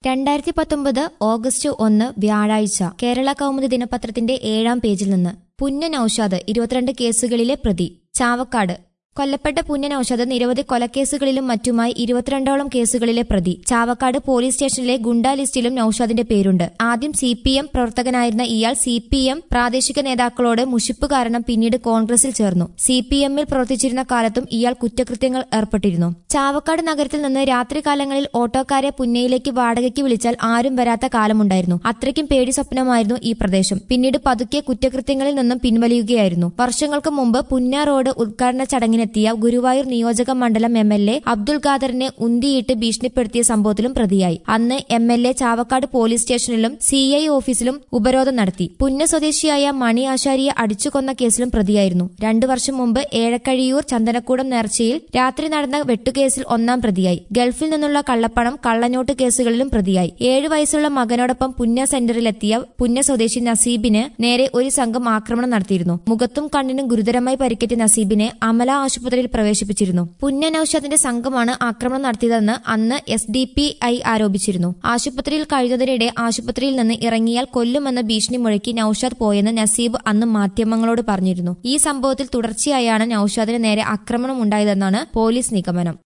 രണ്ടായിരത്തി പത്തൊമ്പത് ഓഗസ്റ്റ് ഒന്ന് വ്യാഴാഴ്ച കേരള കൗമുദി ദിനപത്രത്തിന്റെ ഏഴാം പേജിൽ നിന്ന് പുന്നൻ ഔഷാദ് ഇരുപത്തിരണ്ട് കേസുകളിലെ പ്രതി ചാവക്കാട് കൊല്ലപ്പെട്ട പുന്നൻ ഔഷാദ് നിരവധി കൊലക്കേസുകളിലും മറ്റുമായി ഇരുപത്തിരണ്ടോളം കേസുകളിലെ പ്രതി ചാവക്കാട് പോലീസ് സ്റ്റേഷനിലെ ഗുണ്ടാ ലിസ്റ്റിലും നൌഷാദിന്റെ പേരുണ്ട് ആദ്യം സി പി എം പ്രവർത്തകനായിരുന്ന ഇയാൾ സി പി എം പ്രാദേശിക നേതാക്കളോട് മുഷിപ്പ് കാരണം പിന്നീട് കോൺഗ്രസിൽ ചേർന്നു സി പി എമ്മിൽ പ്രവർത്തിച്ചിരുന്ന കാലത്തും ഇയാൾ കുറ്റകൃത്യങ്ങൾ ഏർപ്പെട്ടിരുന്നു ചാവക്കാട് നഗരത്തിൽ നിന്ന് രാത്രികാലങ്ങളിൽ ഓട്ടോക്കാരെ പുന്നയിലേക്ക് വാടകയ്ക്ക് വിളിച്ചാൽ ആരും വരാത്ത കാലമുണ്ടായിരുന്നു അത്രയ്ക്കും പേടി സ്വപ്നമായിരുന്നു ഈ പ്രദേശം പിന്നീട് പതുക്കെ കുറ്റകൃത്യങ്ങളിൽ നിന്നും പിൻവലിയുകയായിരുന്നു വർഷങ്ങൾക്ക് മുമ്പ് പുന്ന റോഡ് ഉദ്ഘാടന ചടങ്ങിനെത്തിയ ഗുരുവായൂർ നിയോജക മണ്ഡലം എം എൽ എ അബ്ദുൾ ഖാദറിനെ ഉന്തിയിട്ട് ഭീഷണിപ്പെടുത്തിയ സംഭവത്തിലും പ്രതിയായി അന്ന് M L A Chavakkad police സ്റ്റേഷനിലും സി ഐ ഓഫീസിലും ഉപരോധം നടത്തി പുന്ന സ്വദേശിയായ മണി ആശാരിയെ അടിച്ചുകൊന്ന കേസിലും പ്രതിയായിരുന്നു രണ്ടു വർഷം മുമ്പ് ഏഴക്കഴിയൂർ ചന്ദനക്കൂടം നേർച്ചയിൽ രാത്രി നടന്ന വെട്ടുകേസിൽ ഒന്നാം പ്രതിയായി ഗൾഫിൽ നിന്നുള്ള കള്ളപ്പണം കള്ളനോട്ട് കേസുകളിലും പ്രതിയായി ഏഴു വയസ്സുള്ള മകനോടൊപ്പം പുന്ന സെന്ററിലെത്തിയ പുന്ന സ്വദേശി നസീബിന് നേരെ ഒരു സംഘം ആക്രമണം നടത്തിയിരുന്നു മുഖത്തും കണ്ണിനും ഗുരുതരമായി പരിക്കേറ്റ നസീബിനെ അമല ആശുപത്രിയിൽ പ്രവേശിപ്പിച്ചിരുന്നു പുന്ന നൌഷാദിന്റെ സംഘമാണ് ആക്രമണം നടത്തിയതെന്ന് അന്ന് എസ് ഡി പി ഐ ആരോപിച്ചിരുന്നു ആശുപത്രിയിൽ കഴിയുന്നതിനിടെ ആശുപത്രിയിൽ നിന്ന് ഇറങ്ങിയാൽ കൊല്ലുമെന്ന ഭീഷണി മുഴക്കി നൌഷാദ് പോയെന്ന് നസീബ് അന്ന് മാധ്യമങ്ങളോട് പറഞ്ഞിരുന്നു ഈ സംഭവത്തിൽ തുടർച്ചയായാണ് നൌഷാദിന് നേരെ ആക്രമണം ഉണ്ടായതെന്നാണ് പോലീസ് നിഗമനം